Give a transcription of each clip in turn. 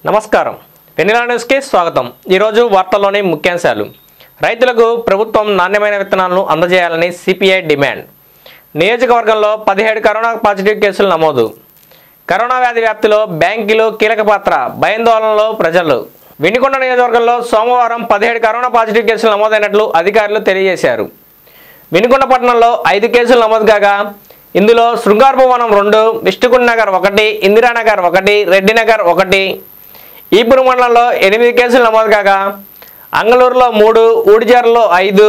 నమస్కారం వెనిలా న్యూస్కి స్వాగతం ఈరోజు వార్తల్లోని ముఖ్యాంశాలు రైతులకు ప్రభుత్వం నాణ్యమైన విత్తనాలను అందజేయాలని సిపిఐ డిమాండ్ నియోజకవర్గంలో పదిహేడు కరోనా పాజిటివ్ కేసులు నమోదు కరోనా వ్యాధి వ్యాప్తిలో బ్యాంకులు కీలక పాత్ర భయాందోళనలో ప్రజలు వినుకొండ నియోజకవర్గంలో సోమవారం పదిహేడు కరోనా పాజిటివ్ కేసులు నమోదైనట్లు అధికారులు తెలియజేశారు వినుకొండ పట్టణంలో ఐదు కేసులు నమోదు కాగా ఇందులో శృంగారభవనం రెండు విష్ణుకుండ్ నగర్ ఒకటి ఇందిరానగర్ ఒకటి రెడ్డి నగర్ ఒకటి ఈపురు మండలంలో ఎనిమిది కేసులు నమోదు కాగా అంగళూరులో మూడు ఊడిజర్లలో ఐదు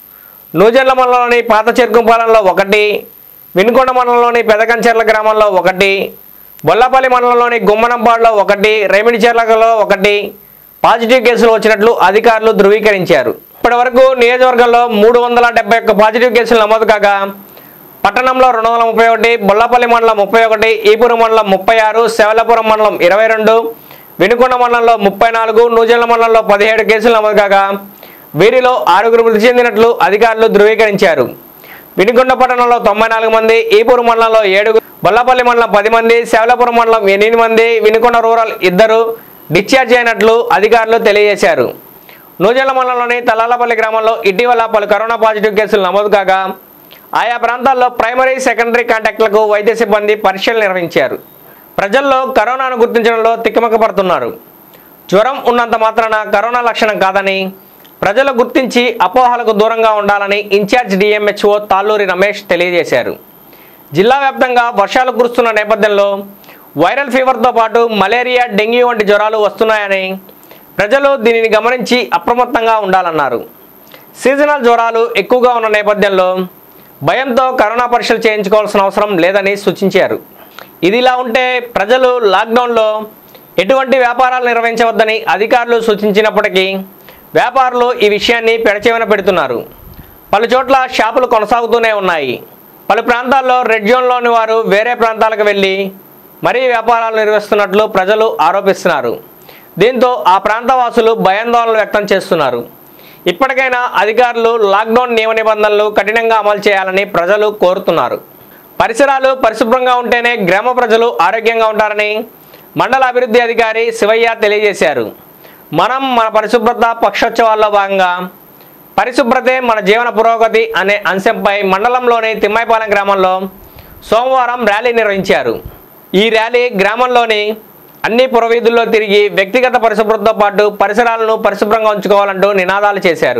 నూజర్ల మండలంలోని పాత చెరుకుపాలెంలో ఒకటి వినుకొండ మండలంలోని పెదకంచెర్ల గ్రామంలో ఒకటి బొల్లపల్లి మండలంలోని గుమ్మనంపాడులో ఒకటి రేమిడిచెర్లలో ఒకటి పాజిటివ్ కేసులు వచ్చినట్లు అధికారులు ధృవీకరించారు ఇప్పటివరకు నియోజకవర్గంలో మూడు వందల డెబ్బై ఒక్క పాజిటివ్ కేసులు నమోదు కాగా పట్టణంలో రెండు వందల ముప్పై ఒకటి బొల్లపల్లి మండలం ముప్పై ఒకటి ఈపూరు మండలం ముప్పై ఆరు శవలపురం మండలం ఇరవై రెండు వినుకొండ మండలంలో ముప్పై నాలుగు నూజెల మండలంలో పదిహేడు కేసులు నమోదు కాగా వీరిలో ఆరుగురు మృతి చెందినట్లు అధికారులు ధృవీకరించారు వినుకొండ పట్టణంలో తొంభై నాలుగు మంది ఈపూరు మండలంలో ఏడుగురు బొల్లపల్లి మండలం పది మంది శవలపురం మండలం ఎనిమిది మంది వినుకొండ రూరల్ ఇద్దరు డిశ్చార్జ్ అయినట్లు అధికారులు తెలియజేశారు నూజెల మండలంలోని తలాలపల్లి గ్రామంలో ఇటీవల పలు కరోనా పాజిటివ్ కేసులు నమోదు కాగా ఆయా ప్రాంతాల్లో ప్రైమరీ సెకండరీ కాంటాక్ట్లకు వైద్య సిబ్బంది పరీక్షలు నిర్వహించారు ప్రజల్లో కరోనాను గుర్తించడంలో తిక్కమక్క పడుతున్నారు జ్వరం ఉన్నంత మాత్రాన కరోనా లక్షణం కాదని ప్రజలు గుర్తించి అపోహలకు దూరంగా ఉండాలని ఇన్ఛార్జ్ డిఎంహెచ్ఓ తాళ్ళూరి రమేష్ తెలియజేశారు జిల్లా వ్యాప్తంగా వర్షాలు కురుస్తున్న నేపథ్యంలో వైరల్ ఫీవర్తో పాటు మలేరియా డెంగ్యూ వంటి జ్వరాలు వస్తున్నాయని ప్రజలు దీనిని గమనించి అప్రమత్తంగా ఉండాలన్నారు సీజనల్ జ్వరాలు ఎక్కువగా ఉన్న నేపథ్యంలో భయంతో కరోనా పరీక్షలు చేయించుకోవాల్సిన అవసరం లేదని సూచించారు ఇదిలా ఉంటే ప్రజలు లాక్డౌన్లో ఎటువంటి వ్యాపారాలు నిర్వహించవద్దని అధికారులు సూచించినప్పటికీ వ్యాపారులు ఈ విషయాన్ని పెడచెవిన పెడుతున్నారు పలు చోట్ల షాపులు కొనసాగుతూనే ఉన్నాయి పలు ప్రాంతాల్లో రెడ్ జోన్లోని వారు వేరే ప్రాంతాలకు వెళ్ళి మరీ వ్యాపారాలు నిర్వహిస్తున్నట్లు ప్రజలు ఆరోపిస్తున్నారు దీంతో ఆ ప్రాంతవాసులు భయాందోళనలు వ్యక్తం చేస్తున్నారు ఇప్పటికైనా అధికారులు లాక్డౌన్ నియమ నిబంధనలు కఠినంగా అమలు చేయాలని ప్రజలు కోరుతున్నారు పరిసరాలు పరిశుభ్రంగా ఉంటేనే గ్రామ ప్రజలు ఆరోగ్యంగా ఉంటారని మండల అభివృద్ధి అధికారి శివయ్య తెలియజేశారు మనం మన పరిశుభ్రత పక్షోత్సవాల్లో భాగంగా పరిశుభ్రతే మన జీవన పురోగతి అనే అంశంపై మండలంలోని తిమ్మాయిపాలెం గ్రామంలో సోమవారం ర్యాలీ నిర్వహించారు ఈ ర్యాలీ గ్రామంలోని అన్ని పురవీధుల్లో తిరిగి వ్యక్తిగత పరిశుభ్రతతో పాటు పరిసరాలను పరిశుభ్రంగా ఉంచుకోవాలంటూ నినాదాలు చేశారు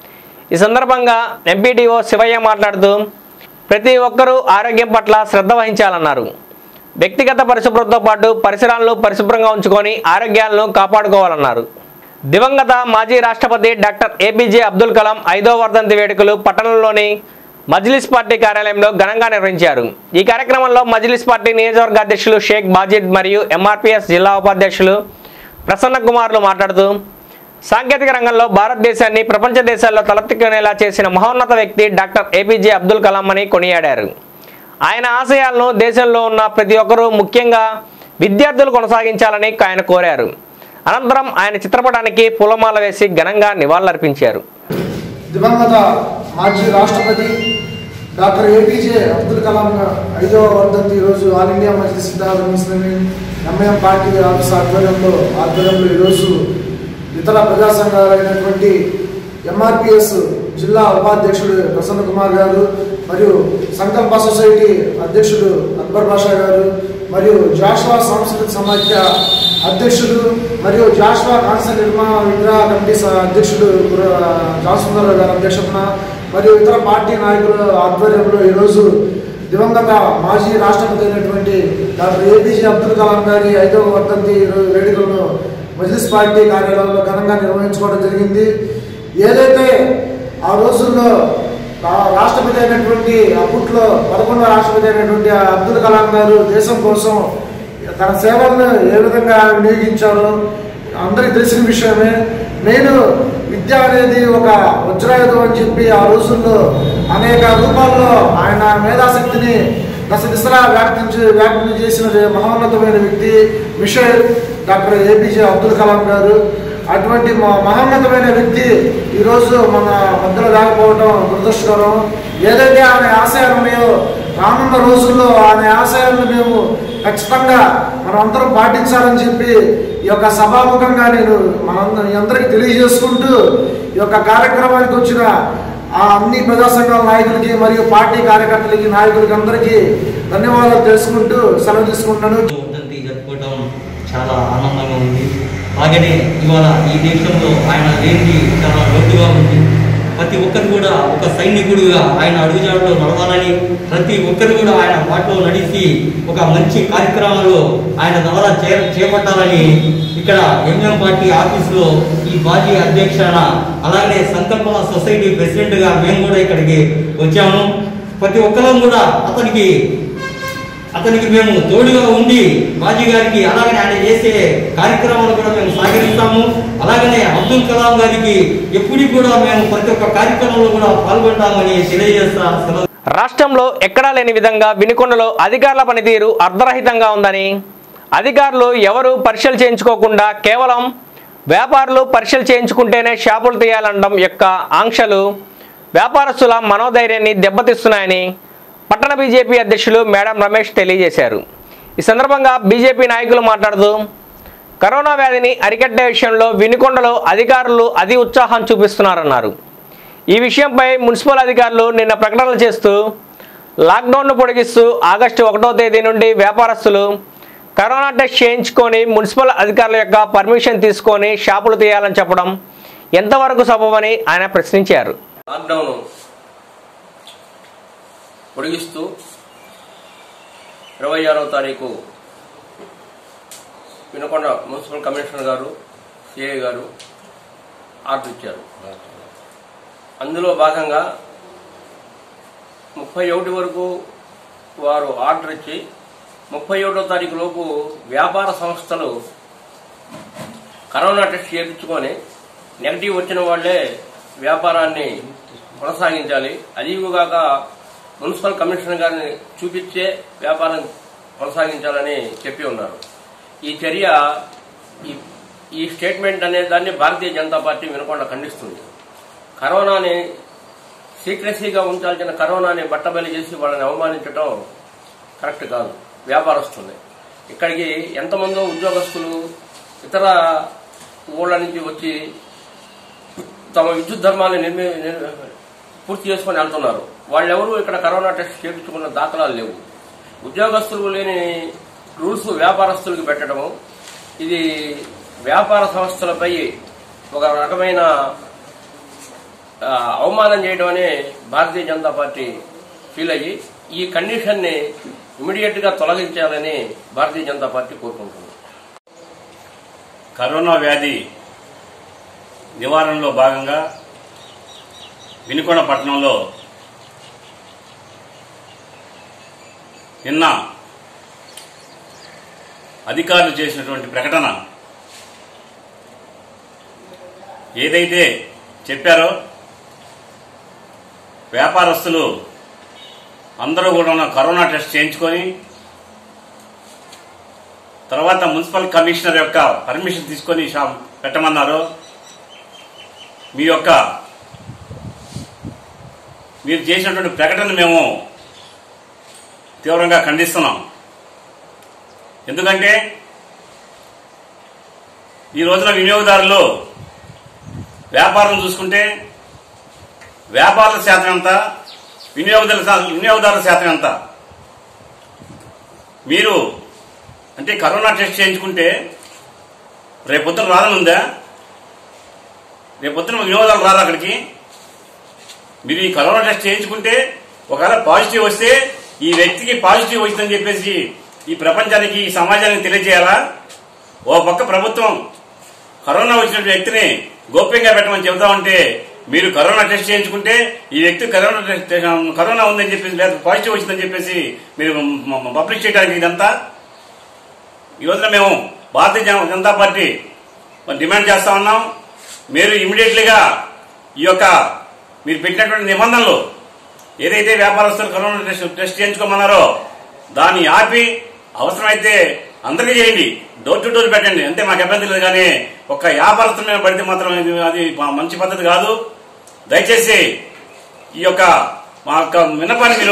ఈ సందర్భంగా ఎంపీడీఓ శివయ్య మాట్లాడుతూ ప్రతి ఒక్కరూ ఆరోగ్యం పట్ల శ్రద్ధ వహించాలన్నారు వ్యక్తిగత పరిశుభ్రతతో పాటు పరిసరాలను పరిశుభ్రంగా ఉంచుకొని ఆరోగ్యాలను కాపాడుకోవాలన్నారు దివంగత మాజీ రాష్ట్రపతి డాక్టర్ ఏపీజే అబ్దుల్ కలాం ఐదో వర్ధంతి వేడుకలు పట్టణంలోని మజ్లిస్ పార్టీ కార్యాలయంలో ఘనంగా నిర్వహించారు ఈ కార్యక్రమంలో మజ్లిస్ పార్టీ నియోజకవర్గ అధ్యక్షులు షేక్ బాజిద్ మరియు ఎంఆర్పిఎస్ జిల్లా ఉపాధ్యక్షులు ప్రసన్న కుమార్లు మాట్లాడుతూ సాంకేతిక రంగంలో భారతదేశాన్ని ప్రపంచ దేశాల్లో తలెత్తుకునేలా చేసిన మహోన్నత వ్యక్తి డాక్టర్ ఏపీజే అబ్దుల్ కలాం అని కొనియాడారు ఆయన ఆశయాలను దేశంలో ఉన్న ప్రతి ఒక్కరూ ముఖ్యంగా విద్యార్థులు కొనసాగించాలని ఆయన కోరారు అనంతరం ఆయన చిత్రపటానికి పూలమాల వేసి ఘనంగా నివాళులర్పించారు దివంగత మాజీ రాష్ట్రపతి డాక్టర్ ఏపీజే అబ్దుల్ కలాం ఐదవ వర్ధంతి ఈరోజు all India Majlis Siddhartha Muslim MIM party office ఆధ్వర్యంలో ఆధ్వర్యంలో ఈరోజు ఇతర ప్రజా సంఘాలైనటువంటి ఎంఆర్పిఎస్ జిల్లా ఉపాధ్యక్షుడు ప్రసన్న కుమార్ గారు మరియు సంకల్ప సొసైటీ అధ్యక్షుడు అక్బర్ బాషా గారు మరియు జాషువా సాంస్కృతిక సమాఖ్య అధ్యక్షుడు మరియు జాషువా కాన్సర్ నిర్మాణ విగ్రహ కమిటీ స- అధ్యక్షుడు జాసుందర్ గారి అధ్యక్షతన మరియు ఇతర పార్టీ నాయకుల ఆధ్వర్యంలో ఈరోజు దివంగత మాజీ రాష్ట్రపతి అయినటువంటి డాక్టర్ ఏపీజే అబ్దుల్ కలాం గారి ఐదవ వర్ధంతి ఈరోజు వేడుకలను మజ్లిస్ పార్టీ కార్యాలయంలో ఘనంగా నిర్వహించుకోవడం జరిగింది ఏదైతే ఆ రోజుల్లో రా- రాష్ట్రపతి అయినటువంటి అప్పట్లో పదకొండవ రాష్ట్రపతి అయినటువంటి ఆ అబ్దుల్ కలాం గారు దేశం కోసం తన సేవలను ఏ విధంగా వినియోగించారో అందరికీ తెలిసిన విషయమే నేను విద్య అనేది ఒక వజ్రాయుధం అని చెప్పి ఆ రోజుల్లో అనేక రూపాల్లో ఆయన మేధాశక్తిని దశ దిశలా వ్యాప్తించి వ్యాప్తి చేసిన మహోన్నతమైన వ్యక్తి missile doctor APJ Abdul Kalam garu అటువంటి మ- మహోన్నతమైన వ్యక్తి ఈరోజు మన మధ్యలో లేకపోవడం దురదృష్టకరం ఏదైతే ఆమె ఆశయాలు ఉన్నాయో రానున్న రోజుల్లో ఆమె ఆశయాలను మేము ఖచ్చితంగా మనం అందరం పాటించాలని చెప్పి ఈ యొక్క సభాముఖంగా నేను మనందరి అందరికీ తెలియజేసుకుంటూ ఈ యొక్క కార్యక్రమానికి వచ్చిన ఆ అన్ని ప్రజా సంఘాల నాయకులకి మరియు పార్టీ కార్యకర్తలకి నాయకులకి అందరికీ ధన్యవాదాలు తెలుసుకుంటూ సెలవు తీసుకుంటున్నాను వర్ధంతి జరుపుకోవడం చాలా ఆనందంగా ఉంది అలాగనే ఇవాళ ఈ దేశంలో ఆయన లేనిది చాలా లోటుగా ఉంది ప్రతి ఒక్కరు కూడా ఒక సైనికుడిగా ఆయన అడుగుజాడలో నడవాలని ప్రతి ఒక్కరు కూడా ఆయన బాటలో నడిచి ఒక మంచి కార్యక్రమంలో ఆయన ద్వారా చే చేపట్టాలని ఇక్కడ ఎంఎం పార్టీ ఆఫీసులో ఈ పార్టీ అధ్యక్షన అలాగే సంకల్ప సొసైటీ ప్రెసిడెంట్గా మేము కూడా ఇక్కడికి వచ్చాము ప్రతి ఒక్కరం కూడా అతనికి అతనికి మేము తోడుగా ఉండి బాజీ గారికి అలాగనే ఆయన చేసే కార్యక్రమాలు కూడా మేము సహకరిస్తాము అలాగనే అబ్దుల్ కలాం గారికి ఎప్పటికి కూడా మేము ప్రతి ఒక్క కార్యక్రమంలో కూడా పాల్గొంటామని తెలియజేస్తా సెలవు రాష్ట్రంలో ఎక్కడా లేని విధంగా వినుకొండలో అధికారుల పనితీరు అర్ధరహితంగా ఉందని అధికారులు ఎవరు పరీక్షలు చేయించుకోకుండా కేవలం వ్యాపారులు పరీక్షలు చేయించుకుంటేనే షాపులు తీయాలనడం యొక్క ఆంక్షలు వ్యాపారస్తుల మనోధైర్యాన్ని దెబ్బతీస్తున్నాయని పట్టణ బీజేపీ అధ్యక్షులు మేడం రమేష్ తెలియజేశారు ఈ సందర్భంగా బీజేపీ నాయకులు మాట్లాడుతూ కరోనా వ్యాధిని అరికట్టే విషయంలో వినుకొండలో అధికారులు అతి ఉత్సాహం చూపిస్తున్నారన్నారు ఈ విషయంపై మున్సిపల్ అధికారులు నిన్న ప్రకటనలు చేస్తూ లాక్డౌన్ను పొడిగిస్తూ ఆగస్టు ఒకటో తేదీ నుండి వ్యాపారస్తులు కరోనా టెస్ట్ చేయించుకొని మున్సిపల్ అధికారుల యొక్క పర్మిషన్ తీసుకొని షాపులు తీయాలని చెప్పడం ఎంతవరకు సబబని ఆయన ప్రశ్నించారు లాక్డౌన్ పొడిగిస్తూ ఇరవై ఆరవ తారీఖు Vinukonda municipal commissioner garu CI garu order ఇచ్చారు అందులో భాగంగా ముప్పై ఒకటి వరకు వారు ఆర్డర్ ఇచ్చి ముప్పై ఒకటో తారీఖు లోపు వ్యాపార సంస్థలు కరోనా టెస్ట్ చేయించుకొని నెగిటివ్ వచ్చిన వాళ్లే వ్యాపారాన్ని కొనసాగించాలి అదీగాక మున్సిపల్ కమిషనర్ గారిని చూపించే వ్యాపారం కొనసాగించాలని చెప్పి ఉన్నారు ఈ చర్య ఈ- ఈ స్టేట్మెంట్ అనే దాన్ని భారతీయ జనతా పార్టీ వినకుండా ఖండిస్తుంది కరోనాని సీక్రెసీగా ఉంచాల్సిన కరోనాని బట్టబయలు చేసి వాళ్ళని అవమానించడం కరెక్ట్ కాదు వ్యాపారస్తుల్ని ఇక్కడికి ఎంతమందో ఉద్యోగస్తులు ఇతర ఊళ్ళ నుంచి వచ్చి తమ విద్యుత్ ధర్మాన్ని నిర్మి నిర్- పూర్తి చేసుకొని వెళ్తున్నారు వాళ్ళెవరూ ఇక్కడ కరోనా టెస్ట్ చేయించుకున్న దాఖలాలు లేవు ఉద్యోగస్తులు లేని రూల్స్ వ్యాపారస్తులకు పెట్టడము ఇది వ్యాపార సంస్థలపై ఒక రకమైన ఆ, అవమానం చేయడం అనే భారతీయ జనతా పార్టీ ఫీల్ అయ్యి ఈ కండిషన్ ని ఇమీడియట్ గా తొలగించాలని భారతీయ జనతా పార్టీ కోరుకుంటుంది కరోనా వ్యాధి నివారణలో భాగంగా వినుకొండ పట్టణంలో నిన్న అధికారులు చేసినటువంటి ప్రకటన ఏదైతే చెప్పారో వ్యాపారస్తులు అందరూ కూడా కరోనా టెస్ట్ చేయించుకొని తర్వాత మున్సిపల్ కమిషనర్ యొక్క పర్మిషన్ తీసుకొని షాప్ పెట్టమన్నారు మీ యొక్క మీరు చేసినటువంటి ప్రకటన మేము తీవ్రంగా ఖండిస్తున్నాం ఎందుకంటే ఈ రోజున వినియోగదారులు వ్యాపారం చూసుకుంటే వ్యాపారుల శాతం ఎంత వినియోగదారుల శా- వినియోగదారుల శాతం ఎంత మీరు అంటే కరోనా టెస్ట్ చేయించుకుంటే రేపొద్దున రాదనుందా రేపొద్దున వినోదాలు రాదు అక్కడికి మీరు ఈ కరోనా టెస్ట్ చేయించుకుంటే ఒకవేళ పాజిటివ్ వస్తే ఈ వ్యక్తికి పాజిటివ్ వచ్చిందని చెప్పేసి ఈ ప్రపంచానికి ఈ సమాజానికి తెలియజేయాలా ఓ పక్క ప్రభుత్వం కరోనా వచ్చిన వ్యక్తిని గోప్యంగా పెట్టమని చెబుతా ఉంటే మీరు కరోనా టెస్ట్ చేయించుకుంటే ఈ వ్యక్తి కరోనా టెస్ట్ కరోనా ఉందని చెప్పేసి లేదా పాజిటివ్ వచ్చిందని చెప్పేసి మీరు మ- మ- పబ్లిక్ చేయడానికి ఇదంతా ఈ రోజున మేము భారతీయ జన- జనతా పార్టీ మరి డిమాండ్ చేస్తా ఉన్నాం మీరు ఇమీడియట్లీగా ఈ యొక్క మీరు పెట్టినటువంటి నిబంధనలు ఏదైతే వ్యాపారస్తులు కరోనా టెస్ట్ టెస్ట్ చేయించుకోమన్నారో దాన్ని ఆపి అవసరమైతే అందరికీ చేయండి డోర్ టు డోర్ పెట్టండి అంతే మాకు ఇబ్బంది లేదు కానీ ఒక్క వ్యాపారస్తుల మీద పడితే మాత్రం ఇది- అది మా మంచి పద్ధతి కాదు దయచేసి ఈ యొక్క మా యొక్క విన్నపాన్ని మీరు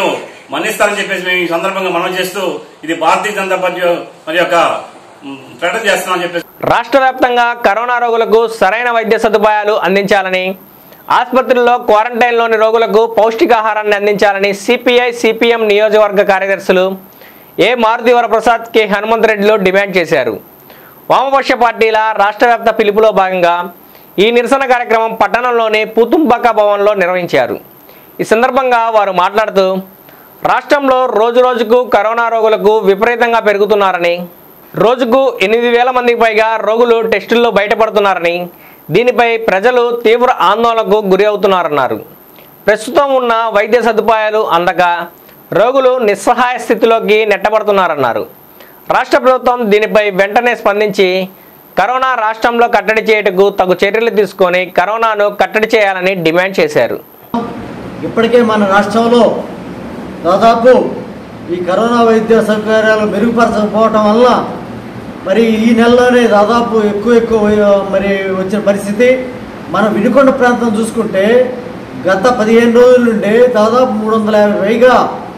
మన్నిస్తారని చెప్పేసి మేము ఈ సందర్భంగా మనం చేస్తూ ఇది భారతీయ జనతా పార్టీ మరి యొక్క మ్, ప్రకటన చేస్తున్నామని చెప్పేసి రాష్ట్ర వ్యాప్తంగా కరోనా రోగులకు సరైన వైద్య సదుపాయాలు అందించాలని ఆసుపత్రుల్లో క్వారంటైన్లోని రోగులకు పౌష్టికాహారాన్ని అందించాలని సిపిఐ సిపిఎం నియోజకవర్గ కార్యదర్శులు ఏ మారుతివర ప్రసాద్ కె హనుమంత్ రెడ్డిలు డిమాండ్ చేశారు వామపక్ష పార్టీల రాష్ట్ర వ్యాప్త పిలుపులో భాగంగా ఈ నిరసన కార్యక్రమం పట్టణంలోని పూతుంబక్క భవన్లో నిర్వహించారు ఈ సందర్భంగా వారు మాట్లాడుతూ రాష్ట్రంలో రోజురోజుకు కరోనా రోగులకు విపరీతంగా పెరుగుతున్నారని రోజుకు ఎనిమిది వేల మందికి పైగా రోగులు టెస్టుల్లో బయటపడుతున్నారని దీనిపై ప్రజలు తీవ్ర ఆందోళనకు గురి అవుతున్నారన్నారు ప్రస్తుతం ఉన్న వైద్య సదుపాయాలు అందక రోగులు నిస్సహాయ స్థితిలోకి నెట్టబడుతున్నారన్నారు రాష్ట్ర ప్రభుత్వం దీనిపై వెంటనే స్పందించి కరోనా రాష్ట్రంలో కట్టడి చేయుటకు తగు చర్యలు తీసుకొని కరోనాను కట్టడి చేయాలని డిమాండ్ చేశారు ఇప్పటికే మన రాష్ట్రంలో దాదాపు ఈ కరోనా వైద్య సౌకర్యాలు మెరుగుపరచకపోవటం వల్ల మరి ఈ నెలలోనే దాదాపు ఎక్కువ ఎక్కువ వై- మరి వచ్చిన పరిస్థితి మనం వినుకొండ ప్రాంతం చూసుకుంటే గత పదిహేను రోజుల నుండి దాదాపు మూడు వందల యాభై పైగా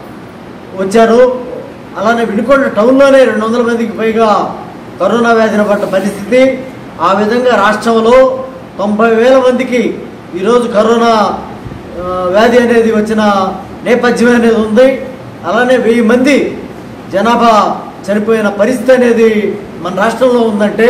వచ్చారు అలానే వినుకొండ టౌన్లోనే రెండు వందల మందికి పైగా కరోనా వ్యాధిన పడ్డ పరిస్థితి ఆ విధంగా రాష్ట్రంలో తొంభై వేల మందికి ఈరోజు కరోనా ఆ, వ్యాధి అనేది వచ్చిన నేపథ్యం అనేది ఉంది అలానే వెయ్యి మంది జనాభా చనిపోయిన పరిస్థితి అనేది మన రాష్ట్రంలో ఉందంటే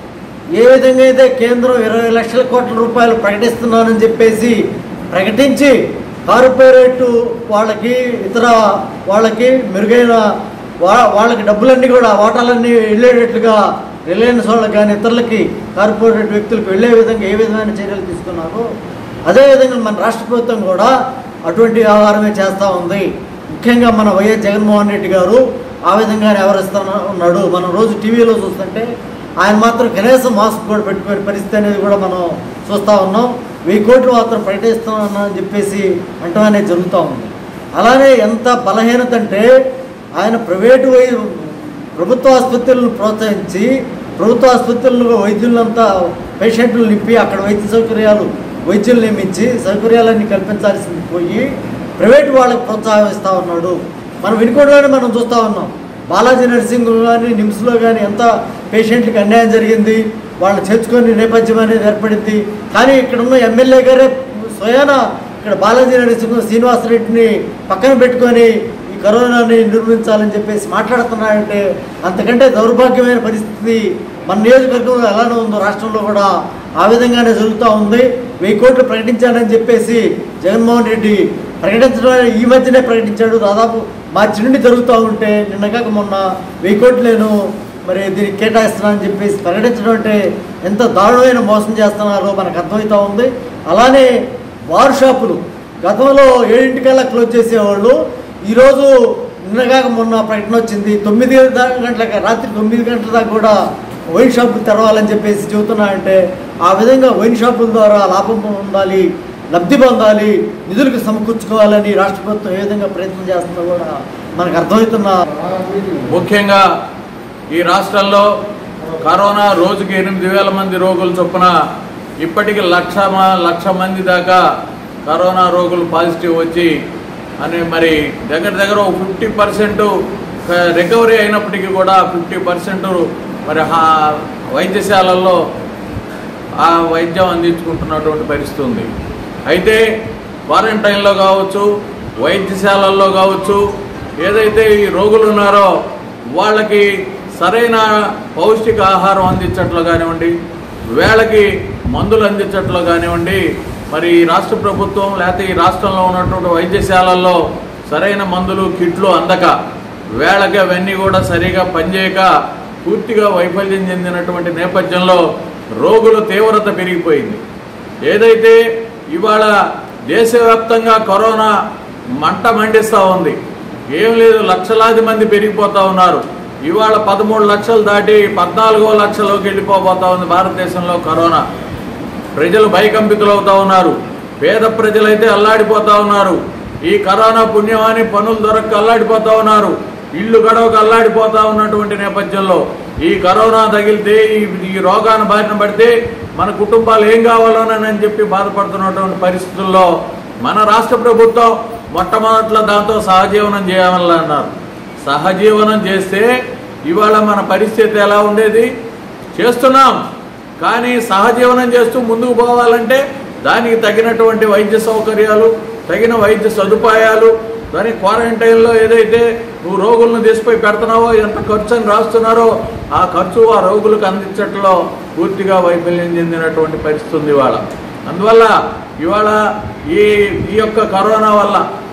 ఏ విధంగా అయితే కేంద్రం ఇరవై లక్షల కోట్ల రూపాయలు ప్రకటిస్తున్నానని చెప్పేసి ప్రకటించి కార్పొరేట్ వాళ్ళకి ఇతర వాళ్ళకి మెరుగైన వా వాళ్ళకి డబ్బులన్నీ కూడా వాటాలన్నీ వెళ్ళేటట్లుగా రిలయన్స్ వాళ్ళకి కానీ ఇతరులకి కార్పొరేట్ వ్యక్తులకు వెళ్ళే విధంగా ఏ విధమైన చర్యలు తీసుకున్నారో అదేవిధంగా మన రాష్ట్ర ప్రభుత్వం కూడా అటువంటి వ్యవహారమే చేస్తూ ఉంది ముఖ్యంగా మన వైఎస్ జగన్మోహన్ రెడ్డి గారు ఆ విధంగానే వ్యవహరిస్తూ ఉన్నాడు మనం రోజు టీవీలో చూస్తుంటే ఆయన మాత్రం కనీసం మాస్క్ కూడా పెట్టుకునే పరిస్థితి అనేది కూడా మనం చూస్తూ ఉన్నాం వెయ్యి కోట్లు మాత్రం ప్రకటిస్తున్నానని చెప్పేసి అంటం అనేది జరుగుతూ ఉంది అలానే ఎంత బలహీనత అంటే ఆయన ప్రైవేటు వై ప్రభుత్వ ఆసుపత్రులను ప్రోత్సహించి ప్రభుత్వ ఆసుపత్రుల్లో వైద్యులంతా పేషెంట్లు నింపి అక్కడ వైద్య సౌకర్యాలు వైద్యులు నియమించి సౌకర్యాలన్నీ కల్పించాల్సింది పోయి ప్రైవేట్ వాళ్ళకి ప్రోత్సాహిస్తూ ఉన్నాడు మనం వినుకోవడానే మనం చూస్తూ ఉన్నాం బాలాజీ నర్సింగ్ కానీ నిమ్స్లో కానీ ఎంత పేషెంట్లకు అన్యాయం జరిగింది వాళ్ళు చేర్చుకొని నేపథ్యం అనేది ఏర్పడింది కానీ ఇక్కడ ఉన్న ఎమ్మెల్యే గారే స్వయాన ఇక్కడ బాలాజీ నరసింహ శ్రీనివాసరెడ్డిని పక్కన పెట్టుకొని ఈ కరోనాని నిర్మించాలని చెప్పేసి మాట్లాడుతున్నాడంటే అంతకంటే దౌర్భాగ్యమైన పరిస్థితి మన నియోజకవర్గంలో ఎలానే ఉందో రాష్ట్రంలో కూడా ఆ విధంగానే జరుగుతూ ఉంది వెయ్యి కోట్లు ప్రకటించానని చెప్పేసి జగన్మోహన్ రెడ్డి ప్రకటించడం ఈ మధ్యనే ప్రకటించాడు దాదాపు మార్చి నుండి జరుగుతూ ఉంటే నిన్నగాక మొన్న వెయ్యి కోట్లు నేను మరి దీనికి కేటాయిస్తున్నానని చెప్పేసి ప్రకటించడం అంటే ఎంత దారుణమైన మోసం చేస్తున్నారో మనకు అర్థమవుతూ ఉంది అలానే బార్ షాపులు గతంలో ఏడింటికల్లా క్లోజ్ చేసేవాళ్ళు ఈరోజు నిన్నగాక మొన్న ప్రకటన వచ్చింది తొమ్మిది దా- గంటలకి రాత్రి తొమ్మిది గంటల దాకా కూడా వైన్ షాపులు తెరవాలని చెప్పేసి చెబుతున్నారంటే ఆ విధంగా వైన్ షాపుల ద్వారా లాభం పొందాలి లబ్ధి పొందాలి నిధులకు సమకూర్చుకోవాలని రాష్ట్ర ప్రభుత్వం ఏ విధంగా ప్రయత్నం చేస్తుందో కూడా మనకు అర్థమవుతున్న ముఖ్యంగా ఈ రాష్ట్రంలో కరోనా రోజుకి ఎనిమిది వేల మంది రోగులు చొప్పున ఇప్పటికి లక్ష మ- లక్ష మంది దాకా కరోనా రోగులు పాజిటివ్ వచ్చి అని మరి దగ్గర దగ్గర ఫిఫ్టీ పర్సెంట్ రికవరీ అయినప్పటికీ కూడా ఫిఫ్టీ పర్సెంట్ మరి హా- వైద్యశాలల్లో ఆ వైద్యం అందించుకుంటున్నటువంటి పరిస్థితి ఉంది అయితే క్వారంటైన్లో కావచ్చు వైద్యశాలల్లో కావచ్చు ఏదైతే ఈ రోగులు ఉన్నారో వాళ్ళకి సరైన పౌష్టిక ఆహారం అందించట్లో కానివ్వండి వేళకి మందులు అందించట్లో కానివ్వండి మరి ఈ రాష్ట్ర ప్రభుత్వం లేకపోతే ఈ రాష్ట్రంలో ఉన్నటువంటి వైద్యశాలల్లో సరైన మందులు కిట్లు అందక వేళకి అవన్నీ కూడా సరిగా పనిచేయక పూర్తిగా వైఫల్యం చెందినటువంటి నేపథ్యంలో రోగుల తీవ్రత పెరిగిపోయింది ఏదైతే ఇవాళ దేశవ్యాప్తంగా కరోనా మంట మండిస్తూ ఉంది ఏం లేదు లక్షలాది మంది పెరిగిపోతా ఉన్నారు ఇవాళ పదమూడు లక్షలు దాటి పద్నాలుగో లక్షలోకి వెళ్ళిపోబోతా ఉంది భారతదేశంలో కరోనా ప్రజలు భయకంపితులు అవుతా ఉన్నారు పేద ప్రజలైతే అల్లాడిపోతా ఉన్నారు ఈ కరోనా పుణ్యమాని పనులు దొరక్క అల్లాడిపోతా ఉన్నారు ఇల్లు గడవక అల్లాడిపోతా ఉన్నటువంటి నేపథ్యంలో ఈ కరోనా తగిలితే ఈ ఈ రోగాన్ని బారిన పడితే మన కుటుంబాలు ఏం కావాలోనని చెప్పి బాధపడుతున్నటువంటి పరిస్థితుల్లో మన రాష్ట్ర ప్రభుత్వం మొట్టమొదట్లో దాంతో సహజీవనం చేయాలన్నారు సహజీవనం చేస్తే ఇవాళ మన పరిస్థితి ఎలా ఉండేది చేస్తున్నాం కానీ సహజీవనం చేస్తూ ముందుకు పోవాలంటే దానికి తగినటువంటి వైద్య సౌకర్యాలు తగిన వైద్య సదుపాయాలు దాని క్వారంటైన్లో ఏదైతే నువ్వు రోగులను తీసుకుపోయి పెడుతున్నావో ఎంత ఖర్చు అని రాస్తున్నారో ఆ ఖర్చు ఆ రోగులకు అందించట్లో పూర్తిగా వైఫల్యం చెందినటువంటి పరిస్థితి ఉంది ఇవాళ అందువల్ల ఇవాళ ఈ ఈ యొక్క కరోనా వల్ల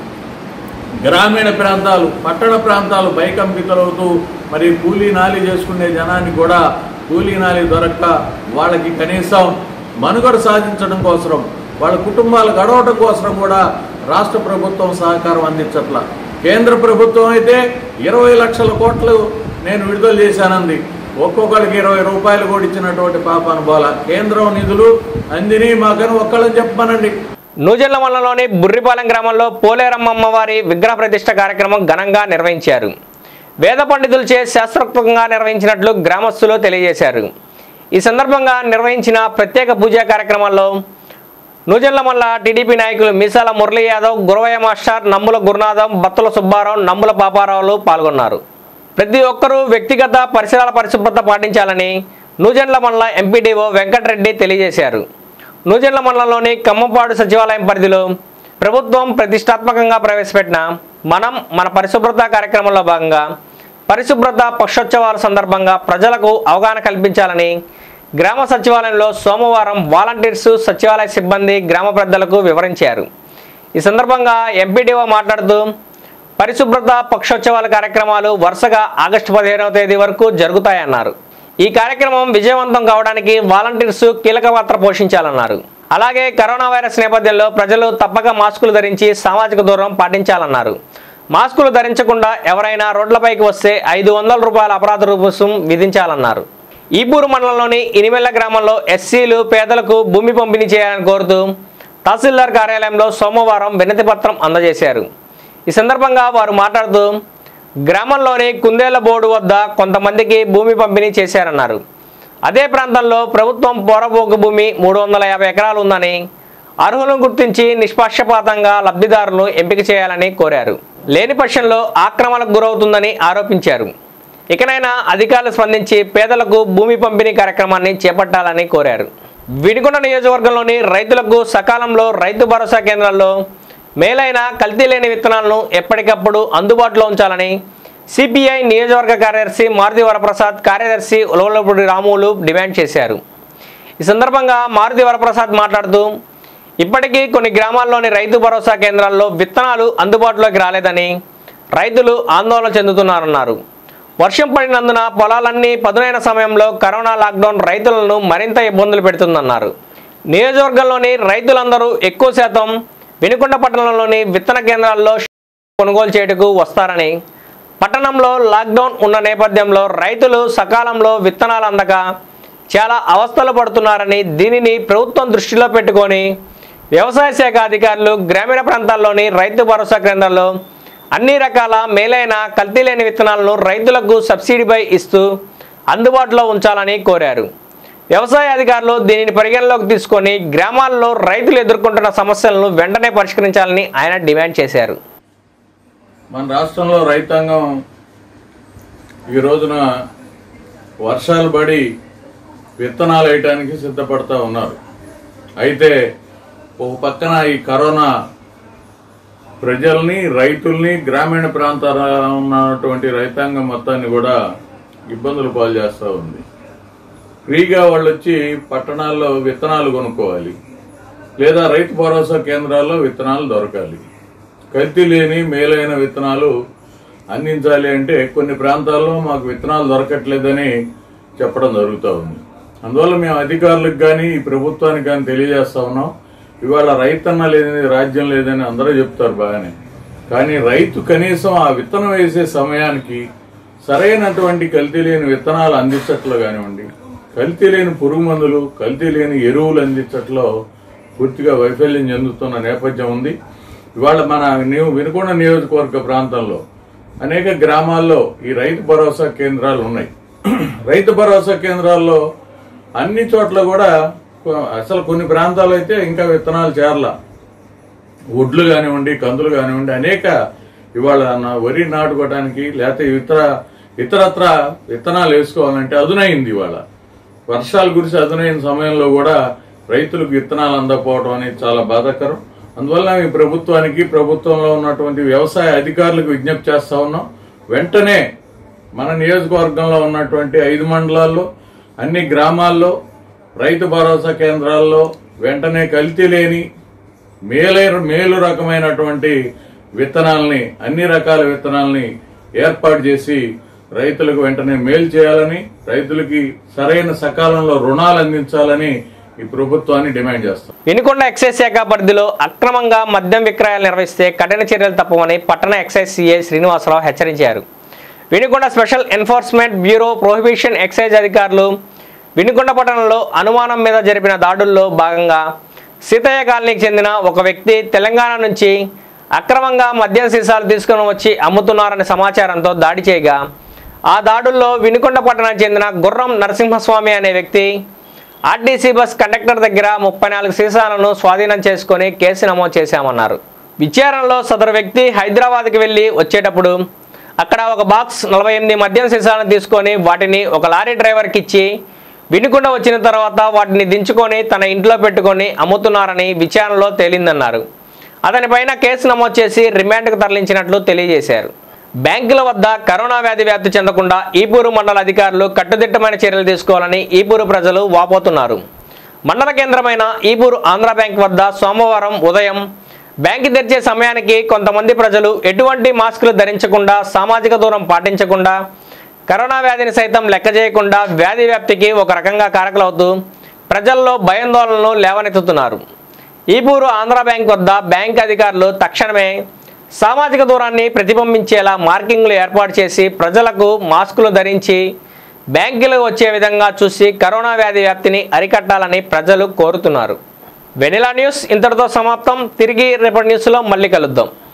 గ్రామీణ ప్రాంతాలు పట్టణ ప్రాంతాలు భయకంపితులవుతూ మరి కూలీ నాలి చేసుకునే జనానికి కూడా కూలీ నాలి దొరక్క వాళ్ళకి కనీసం మనుగడ సాధించడం కోసం వాళ్ళ కుటుంబాలు గడవటం కోసం కూడా రాష్ట్ర ప్రభుత్వం సహకారం అందించట్ల కేంద్ర ప్రభుత్వం అయితే ఇరవై లక్షల కోట్లు నేను విడుదల చేశానంది ఒక్కొక్కరికి ఇరవై రూపాయలు కూడా ఇచ్చినటువంటి పాపాను బోల కేంద్రం నిధులు అందిని మాకని ఒక్కళ్ళని చెప్పమనండి నూజెళ్ల మండలంలోని బుర్రిపాలెం గ్రామంలో పోలేరమ్మ అమ్మవారి విగ్రహ ప్రతిష్ట కార్యక్రమం ఘనంగా నిర్వహించారు వేద పండితులచే శాస్త్రోక్తంగా నిర్వహించినట్లు గ్రామస్తులు తెలియజేశారు ఈ సందర్భంగా నిర్వహించిన ప్రత్యేక పూజా కార్యక్రమంలో నూజెళ్ల మల్ల టీడీపీ నాయకులు మీసాల మురళీ యాదవ్ గురవయ్య మాస్టర్ నమ్ముల గురునాథం బత్తుల సుబ్బారావు నమ్ముల పాపారావులు పాల్గొన్నారు ప్రతి ఒక్కరూ వ్యక్తిగత పరిసరాల పరిశుభ్రత పాటించాలని నూజెండ్ల మండల ఎంపీడీఓ వెంకటరెడ్డి తెలియజేశారు నూజెండ్ల మండలంలోని కమ్మపాడు సచివాలయం పరిధిలో ప్రభుత్వం ప్రతిష్టాత్మకంగా ప్రవేశపెట్టిన మనం మన పరిశుభ్రత కార్యక్రమంలో భాగంగా పరిశుభ్రత పక్షోత్సవాల సందర్భంగా ప్రజలకు అవగాహన కల్పించాలని గ్రామ సచివాలయంలో సోమవారం వాలంటీర్స్ సచివాలయ సిబ్బంది గ్రామ పెద్దలకు వివరించారు ఈ సందర్భంగా ఎంపీడీఓ మాట్లాడుతూ పరిశుభ్రత పక్షోత్సవాల కార్యక్రమాలు వరుసగా ఆగస్టు పదిహేనవ తేదీ వరకు జరుగుతాయన్నారు ఈ కార్యక్రమం విజయవంతం కావడానికి వాలంటీర్స్ కీలక పాత్ర పోషించాలన్నారు అలాగే కరోనా వైరస్ నేపథ్యంలో ప్రజలు తప్పక మాస్కులు ధరించి సామాజిక దూరం పాటించాలన్నారు మాస్కులు ధరించకుండా ఎవరైనా రోడ్లపైకి వస్తే ఐదు వందల రూపాయల అపరాధ రుసుం విధించాలన్నారు ఈపూరు మండలంలోని ఇనిమెల్ల గ్రామంలో ఎస్సీలు పేదలకు భూమి పంపిణీ చేయాలని కోరుతూ తహసీల్దార్ కార్యాలయంలో సోమవారం వినతి పత్రం అందజేశారు ఈ సందర్భంగా వారు మాట్లాడుతూ గ్రామంలోని కుందేళ్ల బోర్డు వద్ద కొంతమందికి భూమి పంపిణీ చేశారన్నారు అదే ప్రాంతంలో ప్రభుత్వం పోరబోకు భూమి మూడు వందల యాభై ఎకరాలు ఉందని అర్హులను గుర్తించి నిష్పక్షపాతంగా లబ్ధిదారులు ఎంపిక చేయాలని కోరారు లేని పక్షంలో ఆక్రమణకు గురవుతుందని ఆరోపించారు ఇకనైనా అధికారులు స్పందించి పేదలకు భూమి పంపిణీ కార్యక్రమాన్ని చేపట్టాలని కోరారు వినుకొండ నియోజకవర్గంలోని రైతులకు సకాలంలో రైతు భరోసా కేంద్రాల్లో మేలైన కల్తీ లేని విత్తనాలను ఎప్పటికప్పుడు అందుబాటులో ఉంచాలని సిపిఐ నియోజకవర్గ కార్యదర్శి మారుతి వరప్రసాద్ కార్యదర్శి ఉలవలపూడి రాములు డిమాండ్ చేశారు ఈ సందర్భంగా మారుతి వరప్రసాద్ మాట్లాడుతూ ఇప్పటికీ కొన్ని గ్రామాల్లోని రైతు భరోసా కేంద్రాల్లో విత్తనాలు అందుబాటులోకి రాలేదని రైతులు ఆందోళన చెందుతున్నారన్నారు వర్షం పడినందున పొలాలన్నీ పదునైన సమయంలో కరోనా లాక్డౌన్ రైతులను మరింత ఇబ్బందులు పెడుతుందన్నారు నియోజకవర్గంలోని రైతులందరూ ఎక్కువ శాతం వినుకొండ పట్టణంలోని విత్తన కేంద్రాల్లో కొనుగోలు చేయుటకు వస్తారని పట్టణంలో లాక్డౌన్ ఉన్న నేపథ్యంలో రైతులు సకాలంలో విత్తనాలు అందక చాలా అవస్థలు పడుతున్నారని దీనిని ప్రభుత్వం దృష్టిలో పెట్టుకొని వ్యవసాయ శాఖ అధికారులు గ్రామీణ ప్రాంతాల్లోని రైతు భరోసా కేంద్రాల్లో అన్ని రకాల మేలైన కల్తీ లేని విత్తనాలను రైతులకు సబ్సిడీపై ఇస్తూ అందుబాటులో ఉంచాలని కోరారు వ్యవసాయ అధికారులు దీనిని పరిగణలోకి తీసుకొని గ్రామాల్లో రైతులు ఎదుర్కొంటున్న సమస్యలను వెంటనే పరిష్కరించాలని ఆయన డిమాండ్ చేశారు మన రాష్ట్రంలో రైతాంగం ఈ రోజున వర్షాలు పడి విత్తనాలు వేయటానికి సిద్ధపడతా ఉన్నారు అయితే ఒక పక్కన ఈ కరోనా ప్రజల్ని రైతుల్ని గ్రామీణ ప్రాంతాల ఉన్నటువంటి రైతాంగం మొత్తాన్ని కూడా ఇబ్బందులు పాలు చేస్తూ ఉంది ఫ్రీగా వాళ్ళు వచ్చి పట్టణాల్లో విత్తనాలు కొనుక్కోవాలి లేదా రైతు భరోసా కేంద్రాల్లో విత్తనాలు దొరకాలి కల్తీ లేని మేలైన విత్తనాలు అందించాలి అంటే కొన్ని ప్రాంతాల్లో మాకు విత్తనాలు దొరకట్లేదని చెప్పడం జరుగుతూ ఉంది అందువల్ల మేము అధికారులకు కానీ ఈ ప్రభుత్వానికి కానీ తెలియజేస్తా ఉన్నాం ఇవాళ రైతన్న లేదని రాజ్యం లేదని అందరూ చెప్తారు బాగానే కానీ రైతు కనీసం ఆ విత్తనం వేసే సమయానికి సరైనటువంటి కల్తీ లేని విత్తనాలు అందించట్లో కానివ్వండి కల్తీ లేని పురుగు మందులు కల్తీ లేని ఎరువులు అందించట్లో పూర్తిగా వైఫల్యం చెందుతున్న నేపథ్యం ఉంది ఇవాళ మన నీవు వినుకొండ నియోజకవర్గ ప్రాంతంలో అనేక గ్రామాల్లో ఈ రైతు భరోసా కేంద్రాలు ఉన్నాయి రైతు భరోసా కేంద్రాల్లో అన్ని చోట్ల కూడా కొ- అసలు కొన్ని ప్రాంతాలు అయితే ఇంకా విత్తనాలు చేరల ఒడ్లు కానివ్వండి కందులు కానివ్వండి అనేక ఇవాళ నా- వరి నాటుకోవడానికి లేకపోతే ఇతర ఇతరత్ర విత్తనాలు వేసుకోవాలంటే అదునైంది ఇవాళ వర్షాలు కురిసి అదునైన సమయంలో కూడా రైతులకు విత్తనాలు అందకపోవడం అనేది చాలా బాధాకరం అందువల్ల ఈ ప్రభుత్వానికి ప్రభుత్వంలో ఉన్నటువంటి వ్యవసాయ అధికారులకు విజ్ఞప్తి చేస్తా ఉన్నాం వెంటనే మన నియోజకవర్గంలో ఉన్నటువంటి ఐదు మండలాల్లో అన్ని గ్రామాల్లో రైతు భరోసా కేంద్రాల్లో వెంటనే కల్తీ లేని మేలైన మేలు రకమైనటువంటి విత్తనాల్ని అన్ని రకాల విత్తనాల్ని ఏర్పాటు చేసి రైతులకు వెంటనే మేలు చేయాలని రైతులకి సరైన సకాలంలో రుణాలు అందించాలని ఈ ప్రభుత్వాన్ని డిమాండ్ చేస్తాం వినుకొండ ఎక్సైజ్ శాఖ పరిధిలో అక్రమంగా మద్యం విక్రయాలు నిర్వహిస్తే కఠిన చర్యలు తప్పవని పట్టణ ఎక్సైజ్ సిఐ శ్రీనివాసరావు హెచ్చరించారు Vinukonda special enforcement bureau prohibition excise అధికారులు వినుకొండ పట్టణంలో అనుమానం మీద జరిపిన దాడుల్లో భాగంగా సీతయ్య కాలనీకి చెందిన ఒక వ్యక్తి తెలంగాణ నుంచి అక్రమంగా మద్యం సీసాలు తీసుకుని వచ్చి అమ్ముతున్నారనే సమాచారంతో దాడి చేయగా ఆ దాడుల్లో వినుకొండ పట్టణానికి చెందిన గుర్రం నరసింహస్వామి అనే వ్యక్తి ఆర్టీసీ బస్ కండక్టర్ దగ్గర ముప్పై నాలుగు సీసాలను స్వాధీనం చేసుకొని కేసు నమోదు చేశామన్నారు విచారణలో సదరు వ్యక్తి హైదరాబాద్కి వెళ్ళి వచ్చేటప్పుడు అక్కడ ఒక బాక్స్ నలభై ఎనిమిది మద్యం సీసాలను తీసుకొని వాటిని ఒక లారీ డ్రైవర్కి ఇచ్చి వినుకుండా వచ్చిన తర్వాత వాటిని దించుకొని తన ఇంట్లో పెట్టుకొని అమ్ముతున్నారని విచారణలో తేలిందన్నారు అతనిపైన కేసు నమోదు చేసి రిమాండ్కు తరలించినట్లు తెలియజేశారు బ్యాంకుల వద్ద కరోనా వ్యాధి వ్యాప్తి చెందకుండా ఈపూరు మండల అధికారులు కట్టుదిట్టమైన చర్యలు తీసుకోవాలని ఈపూరు ప్రజలు వాపోతున్నారు మండల కేంద్రమైన ఈపూరు ఆంధ్ర బ్యాంక్ వద్ద సోమవారం ఉదయం బ్యాంకు తెరిచే సమయానికి కొంతమంది ప్రజలు ఎటువంటి మాస్కులు ధరించకుండా సామాజిక దూరం పాటించకుండా కరోనా వ్యాధిని సైతం లెక్క చేయకుండా వ్యాధి వ్యాప్తికి ఒక రకంగా కారకులవుతూ ప్రజల్లో భయాందోళనలు లేవనెత్తుతున్నారు ఈపూరు ఆంధ్ర బ్యాంక్ వద్ద బ్యాంక్ అధికారులు తక్షణమే సామాజిక దూరాన్ని ప్రతిబింబించేలా మార్కింగ్లు ఏర్పాటు చేసి ప్రజలకు మాస్కులు ధరించి బ్యాంకులు వచ్చే విధంగా చూసి కరోనా వ్యాధి వ్యాప్తిని అరికట్టాలని ప్రజలు కోరుతున్నారు వెనిలా న్యూస్ ఇంతటితో సమాప్తం తిరిగి రేపటి న్యూస్లో మళ్ళీ కలుద్దాం